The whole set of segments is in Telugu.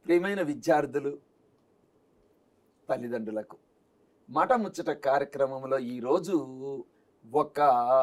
ప్రియమైన విద్యార్థులు తల్లిదండ్రులకు మాట ముచ్చట కార్యక్రమంలో ఈరోజు ఒక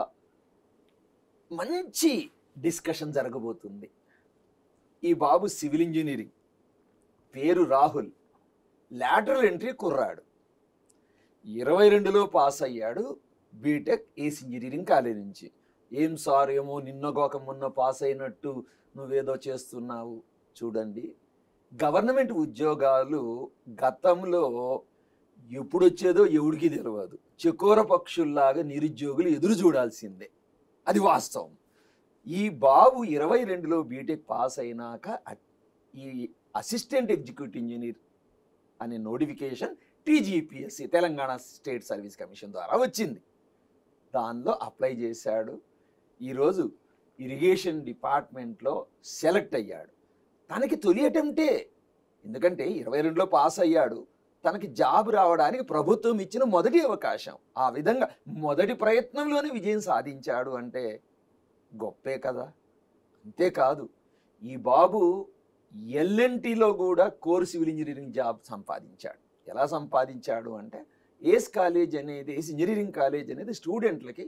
మంచి డిస్కషన్ జరగబోతుంది ఈ బాబు సివిల్ ఇంజనీరింగ్ పేరు రాహుల్ లాటరల్ ఎంట్రీ కుర్రాడు ఇరవై రెండులో పాస్ అయ్యాడు బీటెక్ ఏస్ ఇంజనీరింగ్ కాలేజ్ నుంచి ఏం సార్ ఏమో నిన్నగోక మొన్న పాస్ అయినట్టు నువ్వేదో చేస్తున్నావు చూడండి గవర్నమెంట్ ఉద్యోగాలు గతంలో ఎప్పుడు వచ్చేదో ఎవడికి తెలియదు చకోర పక్షుల్లాగా నిరుద్యోగులు ఎదురు చూడాల్సిందే అది వాస్తవం ఈ బాబు ఇరవై రెండులో బీటెక్ పాస్ అయినాక అ- ఈ అసిస్టెంట్ ఎగ్జిక్యూటివ్ ఇంజనీర్ అనే notification TGPSC Telangana state service commission ద్వారా వచ్చింది దానిలో అప్లై చేశాడు ఈరోజు ఇరిగేషన్ డిపార్ట్మెంట్లో సెలెక్ట్ అయ్యాడు తనకి తొలి అటెంప్టే ఎందుకంటే ఇరవై రెండులో పాస్ అయ్యాడు తనకి జాబ్ రావడానికి ప్రభుత్వం ఇచ్చిన మొదటి అవకాశం ఆ విధంగా మొదటి ప్రయత్నంలోనే విజయం సాధించాడు అంటే గొప్పే కదా అంతేకాదు ఈ బాబు ఎల్ఎన్టీలో కూడా కోర్ సివిల్ ఇంజనీరింగ్ జాబ్ సంపాదించాడు ఎలా సంపాదించాడు అంటే ఏస్ కాలేజ్ అనేది ఏస్ ఇంజనీరింగ్ కాలేజ్ అనేది స్టూడెంట్లకి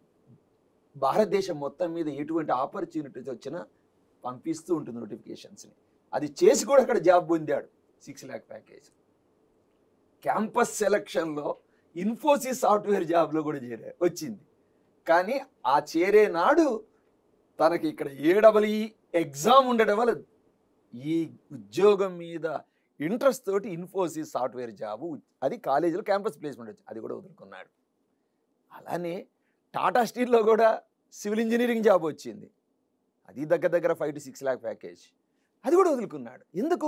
భారతదేశం మొత్తం మీద ఎటువంటి ఆపర్చునిటీస్ వచ్చినా పంపిస్తూ ఉంటుంది నోటిఫికేషన్స్ని అది చేసి కూడా అక్కడ జాబ్ పొందాడు సిక్స్ ల్యాక్ ప్యాకేజ్ క్యాంపస్ సెలక్షన్లో ఇన్ఫోసిస్ సాఫ్ట్వేర్ జాబ్లో కూడా చేరే వచ్చింది కానీ ఆ చేరే నాడు తనకి ఇక్కడ ఏడబలి ఎగ్జామ్ ఉండడం వల్ల ఈ ఉద్యోగం మీద ఇంట్రెస్ట్ తోటి ఇన్ఫోసిస్ సాఫ్ట్వేర్ జాబు అది కాలేజీలో క్యాంపస్ ప్లేస్మెంట్ వచ్చి అది కూడా వదులుకున్నాడు అలానే టాటా స్టీల్లో కూడా సివిల్ ఇంజనీరింగ్ జాబ్ వచ్చింది అది దగ్గర దగ్గర five to six lakh package అది కూడా వదులుకున్నాడు ఎందుకు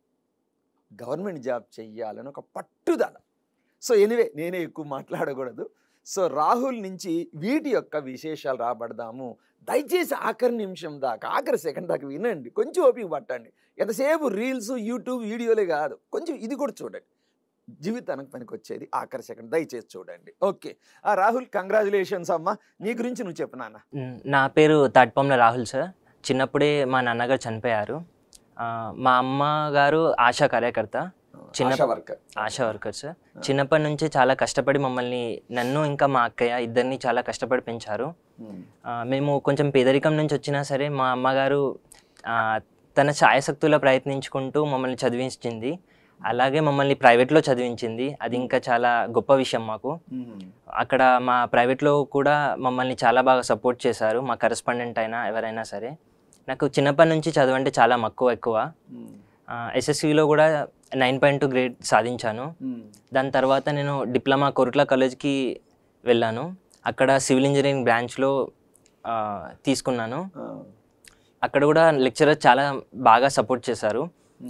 గవర్నమెంట్ జాబ్ చెయ్యాలని ఒక పట్టుదల సో ఎనివే నేనే ఎక్కువ మాట్లాడకూడదు సో రాహుల్ నుంచి వీటి యొక్క విశేషాలు రాబడదాము దయచేసి ఆఖరి నిమిషం దాకా ఆఖరి సెకండ్ దాకా వినండి కొంచెం ఓపిక పట్టండి ఎంతసేపు రీల్స్ యూట్యూబ్ వీడియోలే కాదు కొంచెం ఇది కూడా చూడండి జీవితానికి పనికి వచ్చేది ఆఖరి సెకండ్ దయచేసి చూడండి ఓకే ఆ రాహుల్ కంగ్రాచులేషన్స్ అమ్మా నీ గురించి నువ్వు చెప్పు నాన్న మ్, నా పేరు తాటిపంల రాహుల్ సార్ చిన్నప్పుడే మా నాన్నగారు చనిపోయారు ఆ, మా అమ్మ గారు ఆశా కార్యకర్త చిన్న- ASHA worker ASHA worker sir చిన్నప్పటి నుంచే చాలా కష్టపడి మమ్మల్ని నన్ను ఇంకా మా అక్కయ్య ఇద్దరిని చాలా కష్టపడి పెంచారు ఆ, మేము కొంచెం పేదరికం నుంచి వచ్చినా సరే మా అమ్మగారు ఆ, తన ఛాయశక్తుల ప్రయత్నించుకుంటూ మమ్మల్ని చదివించింది అలాగే మమ్మల్ని ప్రైవేట్లో చదివించింది అది ఇంకా చాలా గొప్ప విషయం మాకు అక్కడ మా ప్రైవేట్లో కూడా మమ్మల్ని చాలా బాగా సపోర్ట్ చేశారు మా కరెస్పాండెంట్ అయినా ఎవరైనా సరే నాకు చిన్నప్పటి నుంచి చదువు అంటే చాలా మక్కువ ఎక్కువ ఎస్ఎస్సిలో కూడా నైన్ పాయింట్ టూ గ్రేడ్ సాధించాను దాని తర్వాత నేను డిప్లొమా కొరుట్ల కాలేజ్కి వెళ్ళాను అక్కడ సివిల్ ఇంజనీరింగ్ బ్రాంచ్లో ఆ, తీసుకున్నాను అక్కడ కూడా లెక్చరర్ చాలా బాగా సపోర్ట్ చేశారు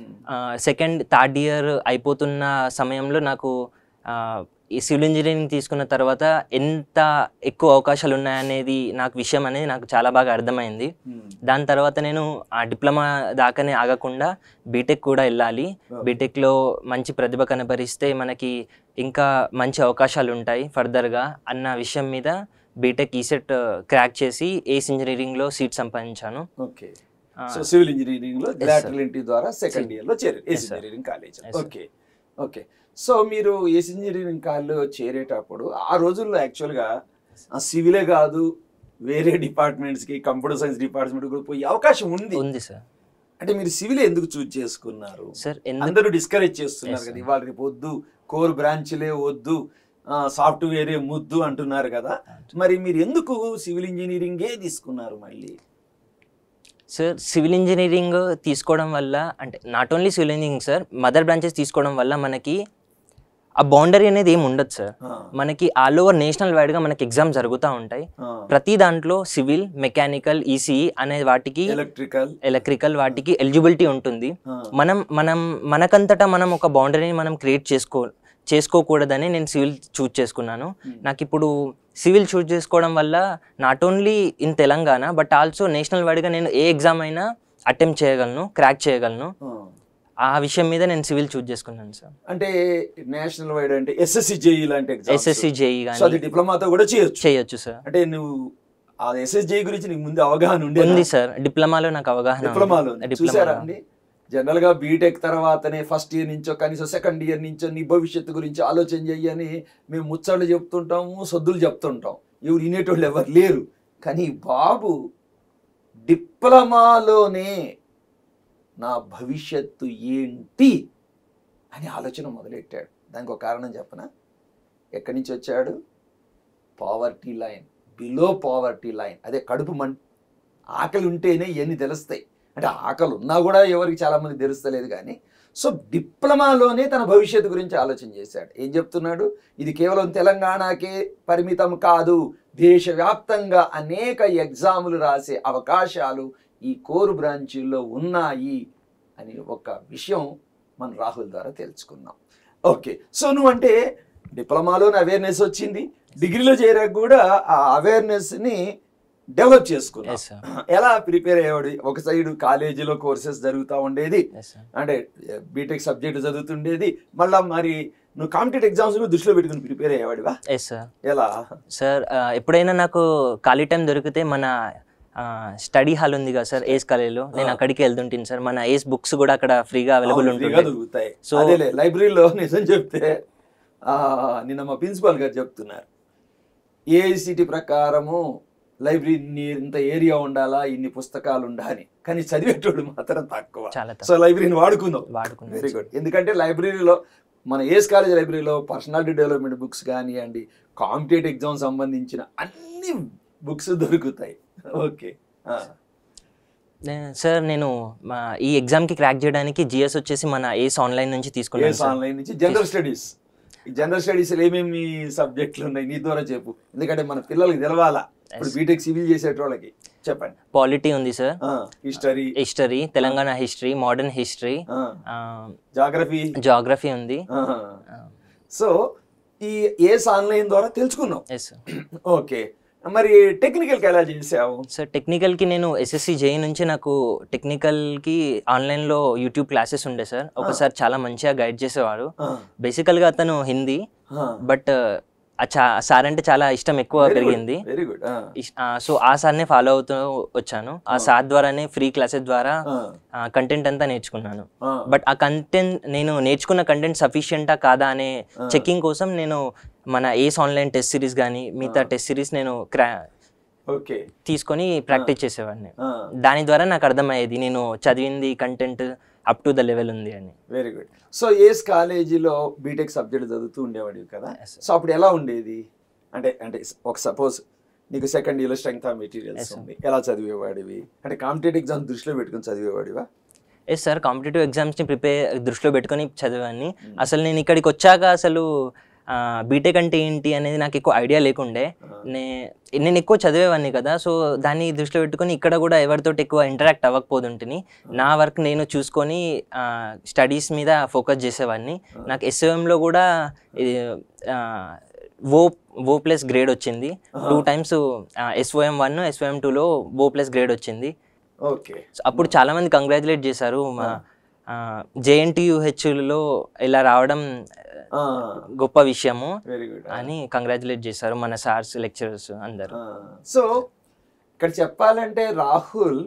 సెకండ్ థర్డ్ ఇయర్ అయిపోతున్న సమయంలో నాకు ఆ, ఈ సివిల్ ఇంజనీరింగ్ తీసుకున్న తర్వాత ఎంత ఎక్కువ అవకాశాలు ఉన్నాయనేది నాకు విషయం అనేది నాకు చాలా బాగా అర్థమైంది దాని తర్వాత నేను ఆ డిప్లొమా దాకానే ఆగకుండా బీటెక్ కూడా వెళ్ళాలి బీటెక్లో మంచి ప్రతిభ కనబరిస్తే మనకి ఇంకా మంచి అవకాశాలు ఉంటాయి ఫర్దర్గా అన్న విషయం మీద బీటెక్ ఈసెట్ క్రాక్ చేసి ఏస్ ఇంజనీరింగ్లో సీట్ సంపాదించాను ఓకే ఆ, సో సివిల్ ఇంజనీరింగ్ లో Yes, sir. లాటరల్ ఎంట్రీ ద్వారా సెకండ్ ఇయర్ లో చేరారు Yes, ACE sir. Engineering college Yes, sir. Okay okay so మీరు ఏస్ ఇంజనీరింగ్ కాలేజ్లో చేరేటప్పుడు ఆ రోజుల్లో యాక్చువల్గా సివిలే కాదు వేరే డిపార్ట్మెంట్స్ కి కంప్యూటర్ సైన్స్ డిపార్ట్మెంట్ కూడా పోయే అవకాశం ఉంది ఉంది సార్ అంటే మీరు సివిల్ ఎందుకు చూజ్ చేసుకున్నారు సార్ ఎందుకు అందరూ డిస్కరేజ్ చేస్తున్నారు Yes, కదా sir. ఇవాళ రేపు వద్దు కోర్ బ్రాంచ్లే వద్దు సాఫ్ట్వేరే ముద్దు అంటున్నారు కదా మరి మీరు ఎందుకు సివిల్ ఇంజనీరింగే తీసుకున్నారు మళ్ళీ సార్ సివిల్ ఇంజనీరింగ్ తీసుకోవడం వల్ల అంటే not only civil engineering sir mother branches తీసుకోవడం వల్ల మనకి ఆ బౌండరీ అనేది ఏమి ఉండదు సార్ ఆ, మనకి ఆల్ ఓవర్ నేషనల్ వైడ్గా మనకి ఎగ్జామ్ జరుగుతూ ఉంటాయి ఆ. ప్రతి దాంట్లో సివిల్ మెకానికల్ ఈసీఈ అనే వాటికి ఎలక్ట్రికల్ ఎలక్ట్రికల్ వాటికి ఎలిజిబిలిటీ ఉంటుంది ఆ, మనం మనం మనకంతటా మనం ఒక బౌండరీని మనం క్రియేట్ చేసుకో చేసుకోకూడదని నేను సివిల్ చూజ్ చేసుకున్నాను Hmm. నాకు ఇప్పుడు సివిల్ చూజ్ చేసుకోవడం వల్ల not only in Telangana but also national వైడ్గా నేను ఏ ఎగ్జామ్ అయినా అటెంప్ట్ చేయగలను క్రాక్ చేయగలను ఆ. ఆ విషయం మీద నేను సివిల్ చూజ్ చేసుకున్నాను సార్ అంటే నేషనల్ వైడ్ అంటే ఎస్ఎస్సి జేఈ లాంటి ఎగ్జామ్స్ ఎస్ఎస్సి జేఈ సో అది కానీ డిప్లొమాతో కూడా చేయొచ్చు చేయొచ్చు సార్ అంటే నువ్వు ఆ ఎస్ఎస్జే గురించి నీకు ముందు అవగాహన ఉండేది ఉంది సార్ డిప్లొమాలో నాకు అవగాహన ఉంది. డిప్లొమాలో డిప్లొమాలో. చూసారా అండి జనరల్గా బీటెక్ తర్వాతనే ఫస్ట్ ఇయర్ నుంచో కనీసం సెకండ్ ఇయర్ నుంచో నీ భవిష్యత్తు గురించి ఆలోచన చెయ్యని మేము ముచ్చట్లు చెప్తుంటాము సొద్దులు చెప్తుంటాం ఎవరు వినేటోళ్ళు ఎవరు లేరు కానీ ఈ బాబు డిప్లొమాలోనే నా భవిష్యత్తు ఏంటి అని ఆలోచన మొదలెట్టాడు దానికి ఒక కారణం చెప్పనా ఎక్కడి నుంచి వచ్చాడు poverty line below poverty line అదే కడుపు మం ఆకలి ఉంటేనే ఇవన్నీ తెలుస్తాయి అంటే ఆకలి ఉన్నా కూడా ఎవరికి చాలామంది తెలుస్తలేదు కానీ సో డిప్లొమాలోనే తన భవిష్యత్తు గురించి ఆలోచన చేశాడు ఏం చెప్తున్నాడు ఇది కేవలం తెలంగాణకే పరిమితం కాదు దేశవ్యాప్తంగా అనేక ఎగ్జాములు రాసే అవకాశాలు ఈ కోర్ బ్రాంచీల్లో ఉన్నాయి అని ఒక విషయం మన రాహుల్ ద్వారా తెలుసుకున్నాం ఓకే సో నువ్వంటే డిప్లొమాలోనే అవేర్నెస్ వచ్చింది డిగ్రీలో చేరాక కూడా ఆ అవేర్నెస్ని డెవలప్ చేసుకున్నావు ఎస్ సార్ ఎలా ప్రిపేర్ అయ్యేవాడు ఒక సైడ్ కాలేజీలో కోర్సెస్ జరుగుతూ ఉండేది ఎస్ సార్ అంటే బీటెక్ సబ్జెక్ట్ చదువుతుండేది మళ్ళా మరి నువ్వు కాంపిటేటివ్ ఎగ్జామ్స్ కూడా దృష్టిలో పెట్టుకుని ప్రిపేర్ అయ్యేవాడివా ఎస్ సార్ ఎలా సార్ ఆ, ఎప్పుడైనా నాకు ఖాళీ టైం దొరికితే మన స్టడీ హాల్ ఉంది కదా సార్ ఏస్ కాలేజ్లో నేను ఆ. అక్కడికి వెళ్తుంటాను సార్ మన ఏస్ బుక్స్ కూడా అక్కడ ఫ్రీగా అవైలబుల్ అవును, ఫ్రీగా ఉంటుంది దొరుకుతాయి సో So- అదేలే లైబ్రరీలో నిజం చెప్తే ఆ, నిన్న మా ప్రిన్సిపాల్ గారు చెప్తున్నారు ఏఐసిటి ప్రకారము లైబ్రరీ ఇన్ని ఇంత ఏరియా ఉండాలా ఇన్ని పుస్తకాలు ఉండాలి కానీ చదివేటోళ్ళు మాత్రం తక్కువ చాలా సో లైబ్రరీని వాడుకుందాం వెరీ వాడుకున్నాను గుడ్ ఎందుకంటే లైబ్రరీలో మన ఏస్ కాలేజ్ లైబ్రరీలో పర్సనాలిటీ డెవలప్మెంట్ బుక్స్ కానివ్వండి కాంపిటేటివ్ ఎగ్జామ్ సంబంధించిన అన్ని బుక్స్ దొరుకుతాయి ఓకే నే- సార్ నేను మా ఈ ఎగ్జామ్కి క్రాక్ చేయడానికి జిఎస్ వచ్చేసి మన ఏస్ ఆన్లైన్ నుంచి తీసుకున్నాను ఏస్ సార్ ఆన్లైన్ నుంచి జనరల్ స్టడీస్ ఈ జనరల్ స్టడీస్ ఏమేమి సబ్జెక్టులు ఉన్నాయి నీ ద్వారా చెప్పు ఎందుకంటే మన పిల్లలకి తెలవాలా ఇప్పుడు బీటెక్ సివిల్ చేసేటోళ్ళకి చెప్పండి పాలిటీ ఉంది sir history history Telangana history modern history geography geography ఉంది సో ఈ ఏస్ ఆన్లైన్ ద్వారా తెలుసుకున్నాం ఎస్ సార్ ఓకే మరి టెక్నికల్కి ఎలా చేసావు సార్ టెక్నికల్కి నేను ఎస్ఎస్సి జేఈ నుంచి నాకు టెక్నికల్కి ఆన్లైన్లో యూట్యూబ్ క్లాసెస్ ఉండే సార్ ఒకసారి చాలా మంచిగా గైడ్ చేసేవారు బేసికల్గా అతను హిందీ బట్ సార్ అంటే చాలా ఇష్టం ఎక్కువ పెరిగింది వెరీ గుడ్ సో ఆ సార్నే ఫాలో అవుతూ వచ్చాను ఆ సార్ ద్వారానే ఫ్రీ క్లాసెస్ ద్వారా కంటెంట్ అంతా నేర్చుకున్నాను బట్ ఆ కంటెంట్ నేను నేర్చుకున్న కంటెంట్ సఫిషియంటా కాదా అనే చెకింగ్ కోసం నేను మన ఏస్ ఆన్లైన్ టెస్ట్ సిరీస్ కానీ మిగతా టెస్ట్ సిరీస్ నేను క్రా ఓకే తీసుకొని ప్రాక్టీస్ చేసేవాడిని దాని ద్వారా నాకు అర్థమయ్యేది నేను చదివింది content up to the level ఉంది అని వెరీ గుడ్ సో ఏస్ కాలేజీలో బీటెక్ సబ్జెక్ట్ చదువుతూ ఉండేవాడివి కదా Yes, sir. సో అప్పుడు ఎలా ఉండేది అంటే అంటే ఒక సపోజ్ నీకు సెకండ్ ఇయర్లో strength of materials Yes, sir. ఉంది ఎలా చదివేవాడివి అంటే కాంపిటేటివ్ ఎగ్జామ్ దృష్టిలో పెట్టుకుని చదివేవాడివా ఎస్ సార్ కాంపిటేటివ్ ఎగ్జామ్స్ని ప్రిపేర్ దృష్టిలో పెట్టుకొని చదివాన్ని అసలు నేను ఇక్కడికి వచ్చాక అసలు బీటెక్ అంటే ఏంటి అనేది నాకు ఎక్కువ ఐడియా లేకుండే నే నేను ఎక్కువ చదివేవాడిని కదా సో దాన్ని దృష్టిలో పెట్టుకొని ఇక్కడ కూడా ఎవరితో ఎక్కువ ఇంటరాక్ట్ అవ్వకపోతుంటిని నా వర్క్ నేను చూసుకొని స్టడీస్ మీద ఫోకస్ చేసేవాడిని నాకు ఎస్ఎంలో కూడా ఇది, ఆ, ఓ ఓ ప్లస్ గ్రేడ్ వచ్చింది two times SOM one SOM టూలో ఓ ప్లస్ గ్రేడ్ వచ్చింది ఓకే సో అప్పుడు చాలా మంది కంగ్రాచులేట్ చేశారు మా జేఎన్టీయుహెచ్లో ఇలా రావడం ఆ, గొప్ప విషయము వెరీ గుడ్ అని కంగ్రాచులేట్ చేశారు మన సార్స్ లెక్చరర్స్ అందరు సో ఇక్కడ చెప్పాలంటే రాహుల్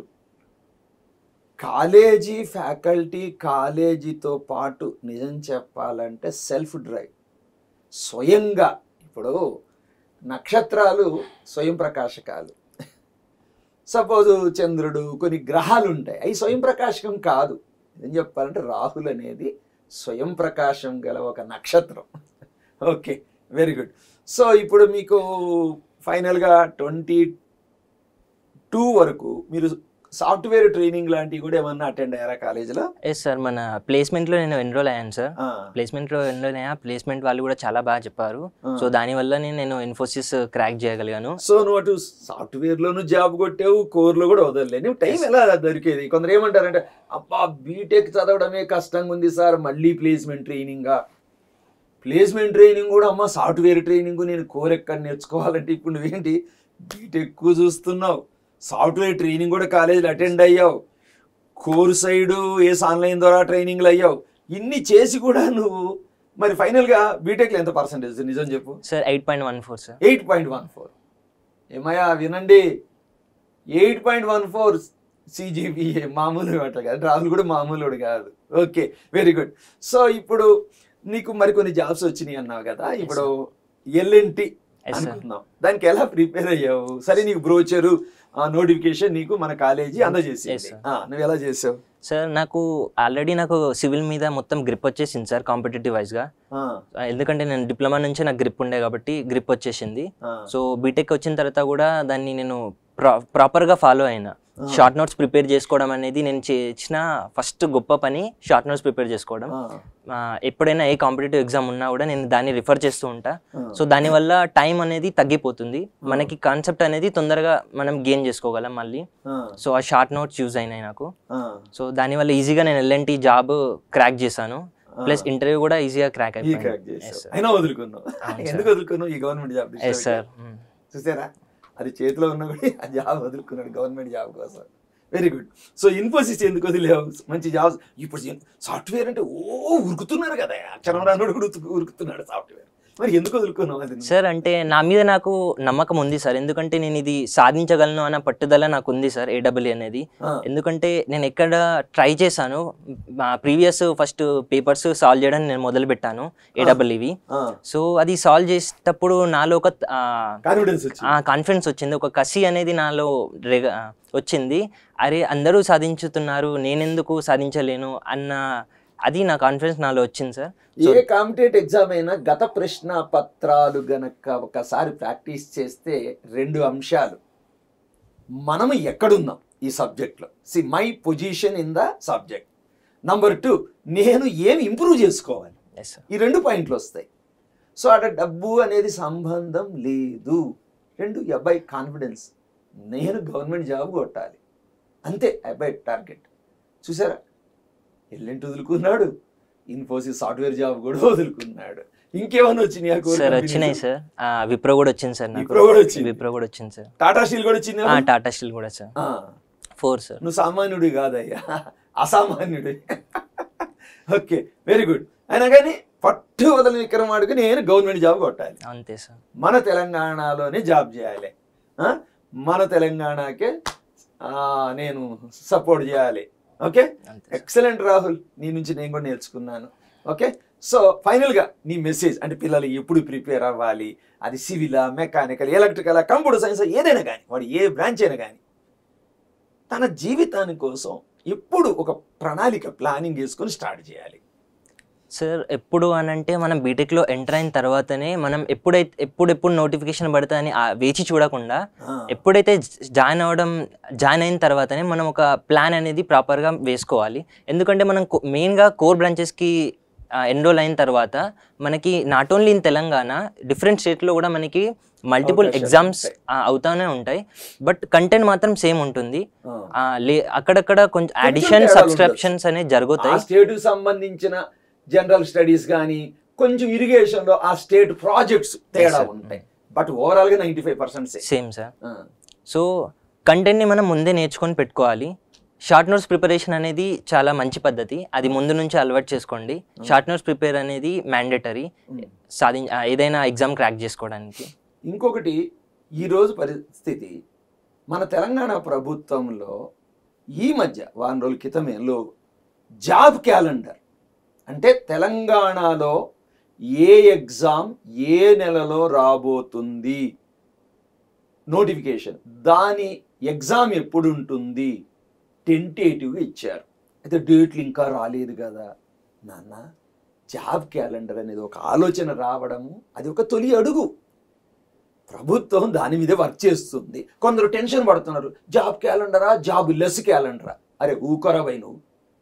కాలేజీ ఫ్యాకల్టీ కాలేజీతో పాటు నిజం చెప్పాలంటే సెల్ఫ్ డ్రైవ్ స్వయంగా ఇప్పుడు నక్షత్రాలు స్వయం ప్రకాశకాలు సపోజ్ చంద్రుడు కొన్ని గ్రహాలు ఉంటాయి అవి స్వయం ప్రకాశకం కాదు ఏం చెప్పాలంటే రాహుల్ అనేది స్వయం ప్రకాశం గల ఒక నక్షత్రం ఓకే వెరీ గుడ్ సో ఇప్పుడు మీకు ఫైనల్గా ట్వంటీ టూ వరకు మీరు సాఫ్ట్వేర్ ట్రైనింగ్ లాంటివి కూడా ఏమన్నా అటెండ్ అయ్యారా కాలేజీలో ఎస్ సార్ మన ప్లేస్మెంట్లో నేను ఎన్రోల్ అయ్యాను సార్ ప్లేస్మెంట్లో ఎన్రోల్ అయ్యా ప్లేస్మెంట్ వాళ్ళు కూడా చాలా బాగా చెప్పారు సో దానివల్ల నేను ఇన్ఫోసిస్ క్రాక్ చేయగలిగాను సో నువ్వు అటు సాఫ్ట్వేర్ లోను జాబ్ కొట్టావు కోర్ లో కూడా వదలలే నువ్వు టైం ఎలా దొరికేది కొందరు ఏమంటారంటే అబ్బా బీటెక్ చదవడమే కష్టంగా ఉంది సార్ మళ్ళీ ప్లేస్మెంట్ ట్రైనింగా ప్లేస్మెంట్ ట్రైనింగ్ కూడా అమ్మ సాఫ్ట్వేర్ ట్రైనింగ్ నేను కోర్ ఎక్కడ నేర్చుకోవాలంటే ఇప్పుడు నువ్వేంటి బీటెక్ ఎక్కువ చూస్తున్నావు సాఫ్ట్వేర్ ట్రైనింగ్ కూడా కాలేజీలో అటెండ్ అయ్యావు కోర్ సైడు ఏస్ ఆన్లైన్ ద్వారా ట్రైనింగ్లు అయ్యావు ఇన్ని చేసి కూడా నువ్వు మరి ఫైనల్గా బీటెక్లో ఎంత పర్సంటేజ్ నిజం చెప్పు sir eight point one four sir eight point one four ఏమయ్యా వినండి eight point one four CGPA మామూలు అట్లా కాదు రాహుల్ కూడా మామూలుడు కాదు ఓకే వెరీ గుడ్ సో ఇప్పుడు నీకు మరికొన్ని జాబ్స్ వచ్చినాయి అన్నావు కదా ఇప్పుడు ఎల్ఎన్టి Yes, sir. అనుకుందాం దానికి ఎలా ప్రిపేర్ అయ్యావు సరే నీకు బ్రోచరు నోటిఫికేషన్ నీకు మన కాలేజీ Yes, అందజేసింది sir. ఆ, నువ్వు ఎలా చేసావు సార్ నాకు ఆల్రెడీ నాకు సివిల్ మీద మొత్తం గ్రిప్ వచ్చేసింది సార్ కాంపిటేటివ్ వైజ్గా ఆ, ఎందుకంటే నేను డిప్లొమా నుంచి నాకు గ్రిప్ ఉండే కాబట్టి గ్రిప్ వచ్చేసింది ఆ, సో బీటెక్ వచ్చిన తర్వాత కూడా దాన్ని నేను ప్రా ప్రాపర్గా ఫాలో అయినా ఆ. షార్ట్ నోట్స్ ప్రిపేర్ చేసుకోవడం అనేది నేను చేసిన ఫస్ట్ గొప్ప పని షార్ట్ నోట్స్ ప్రిపేర్ చేసుకోవడం ఆ, ఆ, ఎప్పుడైనా ఏ కాంపిటేటివ్ ఎగ్జామ్ ఉన్నా కూడా నేను దాన్ని రిఫర్ చేస్తూ ఉంటా ఆ. సో దానివల్ల టైం అనేది తగ్గిపోతుంది మనకి కాన్సెప్ట్ అనేది తొందరగా మనం గెయిన్ చేసుకోగలం మళ్ళీ ఆ, సో ఆ షార్ట్ నోట్స్ యూజ్ అయినాయి నాకు ఆ, సో దానివల్ల ఈజీగా నేను ఎల్ఎన్టీ జాబ్ క్రాక్ చేశాను ఆ. ప్లస్ ఇంటర్వ్యూ కూడా ఈజీగా క్రాక్ ఈ crack చేసావు. అయినా వదులుకున్నావు అవును, ఎందుకు వదులుకున్నావు ఈ గవర్నమెంట్ జాబ్ ఎస్ సార్ చూసారా అది చేతిలో ఉన్న కూడా ఆ జాబ్ వదులుకున్నాడు గవర్నమెంట్ జాబ్ కోసం వెరీ గుడ్ సో ఇన్ఫోసిస్ ఎందుకు వదిలేవు మంచి జాబ్స్ ఇప్పుడు సాఫ్ట్వేర్ అంటే ఓ ఉరుకుతున్నారు కదా అక్షరం రానుడు కూడా ఉరుకు- ఉరుకుతున్నాడు సాఫ్ట్వేర్ మరి ఎందుకు వదులుకున్నావు అది నువ్వు? సార్ అంటే నా మీద నాకు నమ్మకం ఉంది సార్ ఎందుకంటే నేను ఇది సాధించగలను అన్న పట్టుదల నాకు ఉంది సార్ ఏడబ్ల్యూ అనేది ఆ, ఎందుకంటే నేను ఎక్కడ ట్రై చేశాను మా ప్రీవియస్ ఫస్ట్ పేపర్స్ సాల్వ్ చేయడం నేను మొదలు పెట్టాను ఏడబ్ల్యూవి ఆ, సో అది సాల్వ్ చేసేటప్పుడు నాలో ఒక కాన్ఫిడెన్స్ వచ్చింది కాన్ఫిడెన్స్ వచ్చింది ఒక కసి అనేది నాలో రేగ ఆ, వచ్చింది అరే అందరూ సాధించుతున్నారు నేనెందుకు సాధించలేను అన్న అది నా కాన్ఫిడెన్స్ నాలో వచ్చింది సార్ ఏ కాంపిటేటివ్ ఎగ్జామ్ అయినా గత ప్రశ్న పత్రాలు గనక ఒకసారి ప్రాక్టీస్ చేస్తే రెండు అంశాలు మనము ఎక్కడున్నాం ఈ సబ్జెక్ట్లో see my position in the subject number two నేను ఏమి ఇంప్రూవ్ చేసుకోవాలి ఎస్ సార్ ఈ రెండు పాయింట్లు వస్తాయి సో అక్కడ డబ్బు అనేది సంబంధం లేదు రెండు ఈ అబ్బాయి కాన్ఫిడెన్స్ నేను గవర్నమెంట్ జాబ్ కొట్టాలి అంతే అబ్బాయి టార్గెట్ చూసారా ఎల్లంటి వదులుకున్నాడు ఇన్ఫోసిస్ సాఫ్ట్వేర్ జాబ్ కూడా వదులుకున్నాడు ఇంకేమైనా వచ్చినాయి ఆ core సార్ companies? వచ్చినాయి సార్ ఆ, విప్రో కూడా వచ్చింది సార్ నాకు విప్రో కూడా వచ్చింది. విప్రో కూడా వచ్చింది సార్ టాటా స్టీల్ కూడా వచ్చింది ఆ, టాటా స్టీల్ కూడా సార్ ఆ, ఫోర్ సార్ నువ్వు సామాన్యుడు కాదయ్యా అసామాన్యుడు ఓకే వెరీ గుడ్ అయినా కానీ పట్టు వదలని విక్రమాడుకు నేను గవర్నమెంట్ జాబ్ కొట్టాలి అంతే సార్ మన తెలంగాణలోనే జాబ్ చేయాలి ఆ? మన తెలంగాణకే ఆ, నేను సపోర్ట్ చేయాలి ఓకే అంతే సార్. ఎక్సలెంట్ రాహుల్ నీ నుంచి నేను కూడా నేర్చుకున్నాను ఓకే సో ఫైనల్గా నీ మెసేజ్ అంటే పిల్లలు ఎప్పుడు ప్రిపేర్ అవ్వాలి అది సివిలా మెకానికల్ ఎలక్ట్రికల్ కంప్యూటర్ సైన్స్ ఏదైనా కానీ వాడు ఏ బ్రాంచ్ అయినా కానీ తన జీవితాని కోసం ఎప్పుడు ఒక ప్రణాళిక ప్లానింగ్ చేసుకొని స్టార్ట్ చేయాలి సార్ ఎప్పుడు అని అంటే మనం బీటెక్లో ఎంటర్ అయిన తర్వాతనే మనం ఎప్పుడైతే ఎప్పుడెప్పుడు నోటిఫికేషన్ పడుతుందని ఆ వేచి చూడకుండా ఆ, ఎప్పుడైతే జాయిన్ అవ్వడం జాయిన్ అయిన తర్వాతనే మనం ఒక ప్లాన్ అనేది ప్రాపర్గా వేసుకోవాలి ఎందుకంటే మనం మెయిన్గా కోర్ బ్రాంచెస్కి ఎన్రోల్ అయిన తర్వాత మనకి not only in Telangana different స్టేట్లో కూడా మనకి మల్టిపుల్ అవకాశాలు ఎగ్జామ్స్ ఉంటాయి. అవుతానే ఉంటాయి బట్ కంటెంట్ మాత్రం సేమ్ ఉంటుంది ఆ. ఆ, లే అక్కడక్కడ కొంచెం అడిషన్ తేడాలు సబ్స్క్రిప్షన్స్ అనేవి ఆ జరుగుతాయి స్టేట్కి సంబంధించిన జనరల్ స్టడీస్ కానీ కొంచెం ఇరిగేషన్ లో ఆ స్టేట్ ప్రాజెక్ట్స్ తేడా sir. ఉంటాయి బట్ ఓవరాల్ గా ninety five percent same sir so కంటెంట్ని మనం ముందే నేర్చుకొని పెట్టుకోవాలి షార్ట్ నోట్స్ ప్రిపరేషన్ అనేది చాలా మంచి పద్ధతి అది ముందు నుంచి అలవాటు చేసుకోండి షార్ట్ నోట్స్ ప్రిపేర్ అనేది మ్యాండేటరీ సాధి ఆ, ఏదైనా ఎగ్జామ్ క్రాక్ చేసుకోవడానికి ఇంకొకటి ఈరోజు పరిస్థితి మన తెలంగాణ ప్రభుత్వంలో ఈ మధ్య వారం రోజుల క్రితమే లో జాబ్ క్యాలెండర్ అంటే తెలంగాణలో ఏ ఎగ్జామ్ ఏ నెలలో రాబోతుంది నోటిఫికేషన్ దాని ఎగ్జామ్ ఎప్పుడు ఉంటుంది టెంటేటివ్గా ఇచ్చారు అయితే డేట్లు ఇంకా రాలేదు కదా నాన్న జాబ్ క్యాలెండర్ అనేది ఒక ఆలోచన రావడము అది ఒక తొలి అడుగు ప్రభుత్వం దాని మీద వర్క్ చేస్తుంది కొందరు టెన్షన్ పడుతున్నారు జాబ్ క్యాలెండరా జాబ్ లెస్ క్యాలెండరా అరే ఊకరవై నువ్వు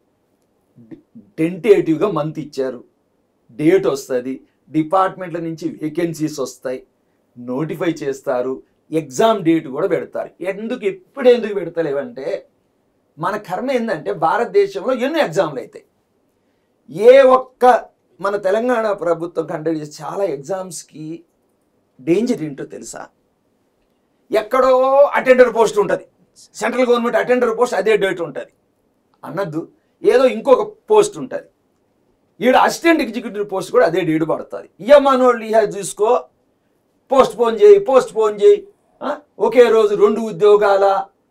టెంటేటివ్గా మంత్ ఇచ్చారు డేట్ వస్తుంది డిపార్ట్మెంట్ల నుంచి వేకెన్సీస్ వస్తాయి నోటిఫై చేస్తారు ఎగ్జామ్ డేట్ కూడా పెడతారు ఎందుకు ఎప్పుడు ఎందుకు పెడతలేవంటే మన కర్మ ఏంటంటే భారతదేశంలో ఎన్నో ఎగ్జామ్లు అవుతాయి ఏ ఒక్క మన తెలంగాణ ప్రభుత్వం కండక్ట్ చేసే చాలా ఎగ్జామ్స్కి డేంజర్ ఏంటో తెలుసా ఎక్కడో అటెండర్ పోస్ట్ ఉంటుంది సెంట్రల్ గవర్నమెంట్ అటెండర్ పోస్ట్ అదే డేట్ ఉంటుంది అన్నద్దు ఏదో ఇంకొక పోస్ట్ ఉంటుంది ఈడ అసిస్టెంట్ ఎగ్జిక్యూటివ్ పోస్ట్ కూడా అదే డేట్ పడుతుంది ఇయ్యమ్మనోళ్ళు ఇహ చూసుకో పోస్ట్ పోన్ చేయి పోస్ట్ పోన్ చేయి ఆ? ఒకే రోజు రెండు ఉద్యోగాల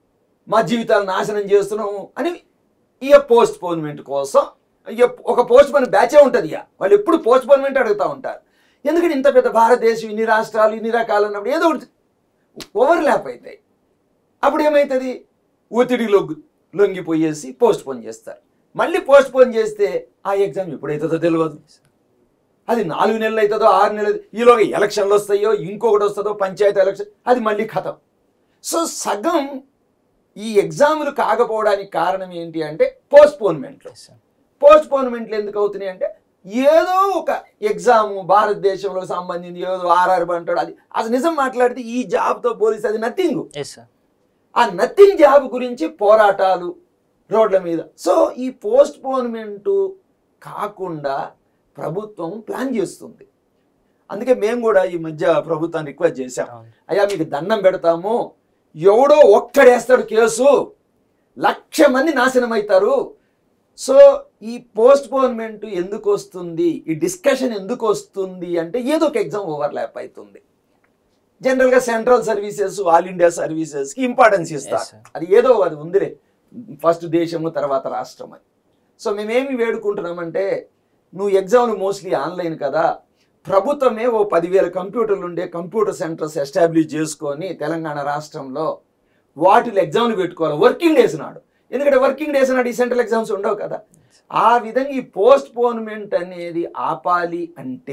మా జీవితాలు నాశనం చేస్తున్నాము అని ఇక పోస్ట్ పోన్మెంట్ కోసం ఇక ఒక పోస్ట్ పోన్ బ్యాచే ఉంటుంది ఇక వాళ్ళు ఎప్పుడు పోస్ట్ పోన్మెంట్ అడుగుతూ ఉంటారు ఎందుకంటే ఇంత పెద్ద భారతదేశం ఇన్ని రాష్ట్రాలు ఇన్ని రకాలు అన్నప్పుడు ఏదో ఒకటి ఓవర్లాప్ అవుతాయి అప్పుడు ఏమవుతుంది ఒత్తిడిలో లొంగిపోయేసి పోస్ట్ పోన్ చేస్తారు మళ్ళీ పోస్ట్ పోన్ చేస్తే ఆ ఎగ్జామ్ ఎప్పుడైతుందో తెలియదు అది నాలుగు నెలలు అవుతుందో ఆరు నెలలు ఈలోగా ఎలక్షన్లు వస్తాయో ఇంకొకటి వస్తుందో పంచాయతీ ఎలక్షన్ అది మళ్ళీ కథం సో సగం ఈ ఎగ్జాములు కాకపోవడానికి కారణం ఏంటి అంటే పోస్ట్ పోన్మెంట్లు Yes, sir. పోస్ట్ పోన్మెంట్లు ఎందుకు అవుతున్నాయి అంటే ఏదో ఒక ఎగ్జామ్ భారతదేశంలో సంబంధించి ఏదో ఆర్ఆర్ అంటాడు అది అసలు నిజం మాట్లాడితే ఈ జాబ్తో పోలిస్తే అది నథింగ్ Yes, sir. ఆ నథింగ్ జాబ్ గురించి పోరాటాలు రోడ్ల మీద సో ఈ పోస్ట్ పోన్మెంట్ కాకుండా ప్రభుత్వం ప్లాన్ చేస్తుంది అందుకే మేము కూడా ఈ మధ్య ప్రభుత్వాన్ని రిక్వెస్ట్ చేశాం అవును. అయ్యా మీకు దండం పెడతాము ఎవడో ఒక్కడేస్తాడు కేసు లక్ష మంది నాశనం అవుతారు సో ఈ పోస్ట్ పోన్మెంట్ ఎందుకు వస్తుంది ఈ డిస్కషన్ ఎందుకు వస్తుంది అంటే ఏదో ఒక ఎగ్జామ్ ఓవర్లాప్ అవుతుంది జనరల్గా సెంట్రల్ సర్వీసెస్ ఆల్ ఇండియా సర్వీసెస్కి ఇంపార్టెన్స్ ఇస్తారు sir. అది ఏదో అది ఉందిలే ఫస్ట్ దేశము తర్వాత రాష్ట్రం అని సో మేమేమి వేడుకుంటున్నామంటే నువ్వు ఎగ్జామ్లు మోస్ట్లీ ఆన్లైన్ కదా ప్రభుత్వమే ఓ పదివేల కంప్యూటర్లు ఉండే కంప్యూటర్ సెంటర్స్ ఎస్టాబ్లిష్ చేసుకొని తెలంగాణ రాష్ట్రంలో వాటిలో ఎగ్జామ్లు పెట్టుకోవాలి వర్కింగ్ డేస్ నాడు ఎందుకంటే వర్కింగ్ డేస్ నాడు ఈ సెంట్రల్ ఎగ్జామ్స్ ఉండవు కదా ఆ విధంగా ఈ పోస్ట్ పోన్మెంట్ అనేది ఆపాలి అంటే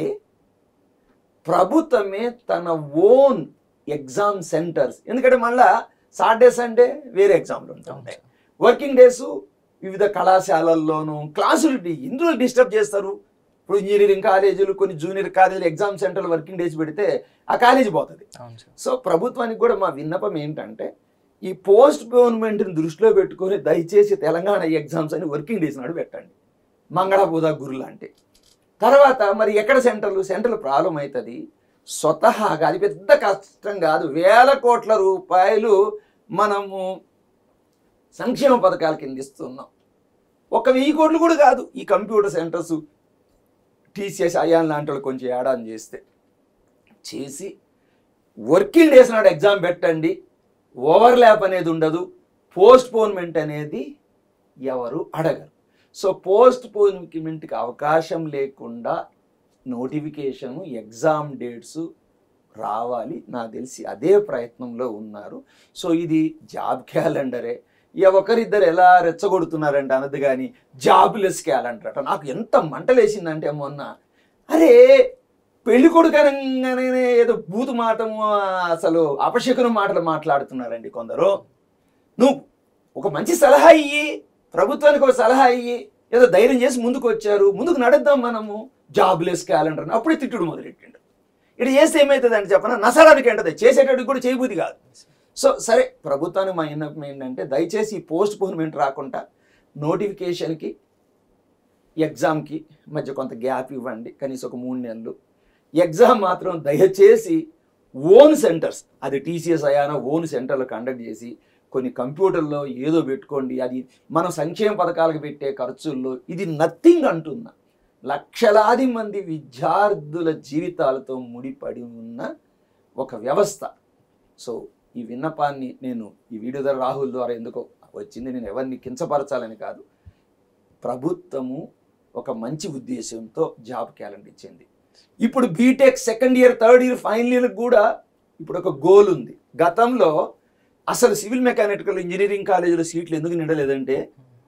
ప్రభుత్వమే తన ఓన్ ఎగ్జామ్ సెంటర్స్ ఎందుకంటే మళ్ళా సాటర్డే సండే వేరే ఎగ్జామ్లు అవును, ఉంటాయి sir. వర్కింగ్ డేస్ వివిధ కళాశాలల్లోనూ క్లాసులు డి- ఇందులో డిస్టర్బ్ చేస్తారు ఇప్పుడు ఇంజనీరింగ్ కాలేజీలు కొన్ని జూనియర్ కాలేజీలు ఎగ్జామ్ సెంటర్లు వర్కింగ్ డేస్ పెడితే ఆ కాలేజీ పోతుంది అవును సార్ సో ప్రభుత్వానికి కూడా మా విన్నపం ఏంటంటే ఈ పోస్ట్ పోన్మెంట్ని దృష్టిలో పెట్టుకొని దయచేసి తెలంగాణ ఎగ్జామ్స్ అని వర్కింగ్ డేస్ నాడు పెట్టండి మంగళ బుధ గురు లాంటి తర్వాత మరి ఎక్కడ సెంటర్లు సెంటర్లు ప్రాబ్లం అవుతుంది స్వతహాగా అది పెద్ద కష్టం కాదు వేల కోట్ల రూపాయలు మనము సంక్షేమ పథకాల కింద ఇస్తున్నాం ఒక వెయ్యి కోట్లు కూడా కాదు ఈ కంప్యూటర్ సెంటర్స్ టీసీఎస్ అయాన్ లాంటి వాళ్ళు కొంచెం ఏడాది చేస్తే చేసి వర్కింగ్ డేస్ నాడు ఎగ్జామ్ పెట్టండి ఓవర్లాప్ అనేది ఉండదు పోస్ట్ పోన్మెంట్ అనేది ఎవరు అడగరు సో పోస్ట్ పోన్మెంట్కి అవకాశం లేకుండా నోటిఫికేషన్ ఎగ్జామ్ డేట్స్ రావాలి నాకు తెలిసి అదే ప్రయత్నంలో ఉన్నారు సో ఇది జాబ్ క్యాలెండరే ఇక ఒకరిద్దరు ఎలా రెచ్చగొడుతున్నారంటే అనదు కానీ జాబ్లెస్ క్యాలెండర్ అట నాకు ఎంత మంటలేసిందంటే మొన్న అరే పెళ్లి కొడుకనగానే ఏదో బూతు మాటము అసలు అపశకున మాటలు మాట్లాడుతున్నారండి కొందరు నువ్వు ఒక మంచి సలహా ఇయ్యి ప్రభుత్వానికి ఒక సలహా ఇయ్యి ఏదో ధైర్యం చేసి ముందుకు వచ్చారు ముందుకు నడుద్దాం మనము జాబ్లెస్ క్యాలెండర్ అప్పుడే తిట్టుడు మొదలెట్టిండు ఇటు చేస్తే ఏమవుతుందంటే చెప్పన నసరానికి ఎంటది చేసేటట్టుకు కూడా చేయబుద్ధి కాదు సో సరే ప్రభుత్వానికి మా విన్నపం ఏంటంటే దయచేసి ఈ పోస్ట్ పోన్మెంట్ రాకుండా నోటిఫికేషన్కి ఎగ్జామ్కి మధ్య కొంత గ్యాప్ ఇవ్వండి కనీసం ఒక మూడు నెలలు ఎగ్జామ్ మాత్రం దయచేసి ఓన్ సెంటర్స్ అది టీసీఎస్ అయానా ఓన్ సెంటర్లో కండక్ట్ చేసి కొన్ని కంప్యూటర్లో ఏదో పెట్టుకోండి అది మనం సంక్షేమ పథకాలకు పెట్టే ఖర్చుల్లో ఇది నథింగ్ అంటున్నా లక్షలాది మంది విద్యార్థుల జీవితాలతో ముడిపడి ఉన్న ఒక వ్యవస్థ సో ఈ విన్నపాన్ని నేను ఈ వీడియో ద్వారా రాహుల్ ద్వారా ఎందుకో వచ్చింది నేను ఎవరిని కించపరచాలని కాదు ప్రభుత్వము ఒక మంచి ఉద్దేశంతో జాబ్ క్యాలెండర్ ఇచ్చింది ఇప్పుడు BTech second year third year final year కూడా ఇప్పుడు ఒక గోల్ ఉంది గతంలో అసలు సివిల్ మెకానికల్ ఇంజనీరింగ్ కాలేజీలో సీట్లు ఎందుకు నిండలేదంటే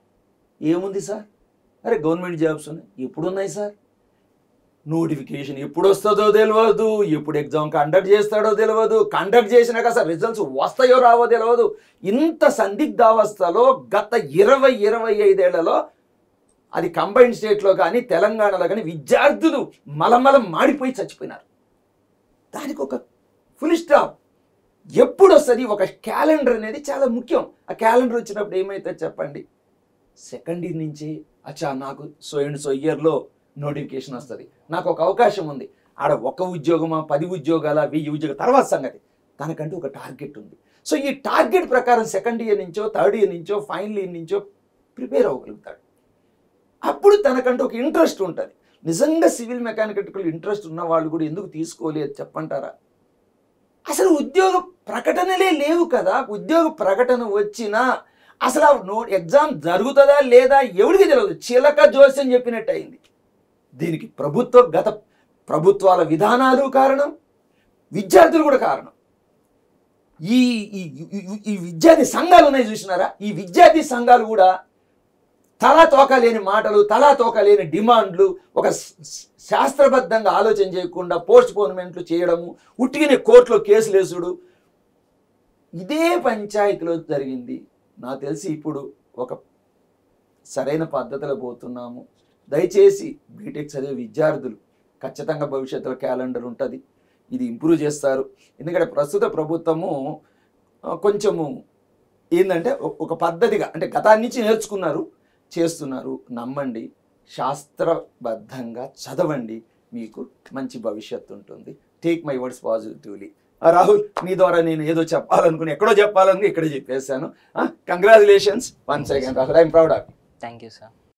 ఏముంది సార్ అరే గవర్నమెంట్ జాబ్స్ ఉన్నాయి ఎప్పుడు ఉన్నాయి సార్ నోటిఫికేషన్ ఎప్పుడు వస్తుందో తెలియదు ఎప్పుడు ఎగ్జామ్ కండక్ట్ చేస్తాడో తెలియదు కండక్ట్ చేసినాక అసలు రిజల్ట్స్ వస్తాయో రావో తెలియదు ఇంత సందిగ్ధావస్థలో గత ఇరవై ఇరవై ఐదేళ్లలో అది కంబైన్డ్ స్టేట్లో కానీ తెలంగాణలో కానీ విద్యార్థులు మలమలం మాడిపోయి చచ్చిపోయినారు దానికి ఒక ఫుల్ స్టాప్ ఎప్పుడు వస్తుంది ఒక క్యాలెండర్ అనేది చాలా ముఖ్యం ఆ క్యాలెండర్ వచ్చినప్పుడు ఏమైతే చెప్పండి సెకండ్ ఇయర్ నుంచి అచ్చా నాకు సో అండ్ సో ఇయర్లో నోటిఫికేషన్ వస్తుంది నాకు ఒక అవకాశం ఉంది ఆడ ఒక ఉద్యోగమా పది ఉద్యోగాల వెయ్యి ఉద్యోగం తర్వాత సంగతి తనకంటూ ఒక టార్గెట్ ఉంది సో ఈ టార్గెట్ ప్రకారం సెకండ్ ఇయర్ నుంచో థర్డ్ ఇయర్ నుంచో ఫైనల్ ఇయర్ నుంచో ప్రిపేర్ అవ్వగలుగుతాడు అప్పుడు తనకంటూ ఒక ఇంట్రెస్ట్ ఉంటుంది నిజంగా సివిల్ మెకానికల్ ఇంట్రెస్ట్ ఉన్న వాళ్ళు కూడా ఎందుకు తీసుకోలేదు చెప్పంటారా అసలు ఉద్యోగ ప్రకటనలే లేవు కదా ఉద్యోగ ప్రకటన వచ్చినా అసలు ఆ నో ఎగ్జామ్ జరుగుతుందా లేదా ఎవరికి తెలియదు చిలక జోస్యం చెప్పినట్టు అయింది దీనికి ప్రభుత్వ గత ప్రభుత్వాల విధానాలు కారణం విద్యార్థులు కూడా కారణం ఈ ఈ ఈ- ఈ విద్యార్థి సంఘాలు ఉన్నాయి చూసినారా ఈ విద్యార్థి సంఘాలు కూడా తలా తోక లేని మాటలు తలా తోక లేని డిమాండ్లు ఒక శ- శ- శాస్త్రబద్ధంగా ఆలోచన చేయకుండా పోస్ట్ పోన్మెంట్లు చేయడము ఉట్టిగిన కోర్టులో కేసులు వేసుడు ఇదే పంచాయతీలో జరిగింది నాకు తెలిసి ఇప్పుడు ఒక సరైన పద్ధతిలో పోతున్నాము దయచేసి బీటెక్ చదివే విద్యార్థులు ఖచ్చితంగా భవిష్యత్తులో క్యాలెండర్ ఉంటుంది ఇది ఇంప్రూవ్ చేస్తారు ఎందుకంటే ప్రస్తుత ప్రభుత్వము ఆ, కొంచెము ఏంటంటే ఒ- ఒక పద్ధతిగా అంటే గతాన్ని నుంచి నేర్చుకున్నారు చేస్తున్నారు నమ్మండి శాస్త్రబద్ధంగా చదవండి మీకు మంచి భవిష్యత్తు ఉంటుంది take my words positively Rahul నీ ద్వారా నేను ఏదో చెప్పాలనుకుని ఎక్కడో చెప్పాలనుకుని ఇక్కడే చెప్పేశాను congratulations one second Rahul I'm proud of thank you sir